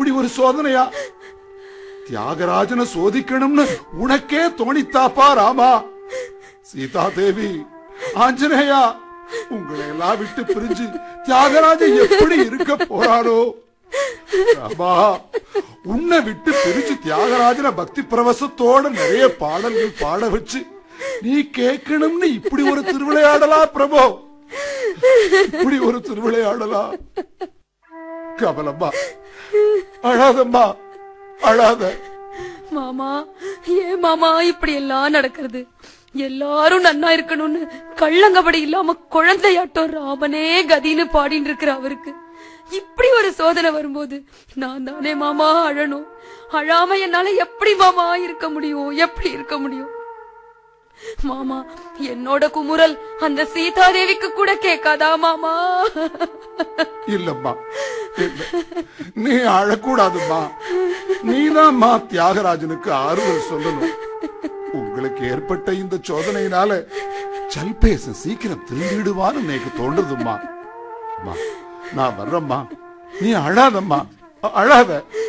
இப்படி ஒரு சோதனையா தியாகராஜனை சோதிக்கணும்னு உனக்கே தோணித்தாப்பா ராமா சீதா தேவி ஆஞ்சநேயா உங்களை எல்லாம் விட்டு பிரிஞ்சு தியாகராஜன் எப்படி இருக்க போறானோ ராமா உன்னை விட்டு பிரிஞ்சு தியாகராஜன பக்தி பிரவசத்தோட நிறைய பாடல்கள் பாட வச்சு நீ கேட்கணும்னு இப்படி ஒரு திருவிளையாடலா பிரபு இப்படி ஒரு திருவிளையாடலா கமலம்மா அழாதம்மா அழாத மாமா ஏன் மாமா இப்படி எல்லாம் நடக்கிறது எல்லாரும் நன்னா இருக்கணும்னு கள்ளங்கபடி இல்லாம குழந்தையாட்டம் ராமனே கதின்னு பாடின்னு இருக்கிற அவருக்கு இப்படி ஒரு சோதனை வரும்போது நான் தானே மாமா அழணும் அழாம என்னால எப்படி மாமா இருக்க முடியும் எப்படி இருக்க முடியும் மாமா என்னோட குமுறல் அந்த சீதாதேவிக்கு கூட கேட்காதா மாமா இல்லம்மா இல்ல நீ அழக்கூடாதும்மா நீதாம்மா தியாகராஜனுக்கு ஆறுதல் சொல்லணும் உங்களுக்கு ஏற்பட்ட இந்த சோதனையினால சல்பேச சீக்கிரம் திரும்பிடுவான்னு எனக்கு தோன்றுதும்மா அம்மா, நான் வர்றேம்மா நீ அழாதம்மா அ- அழாத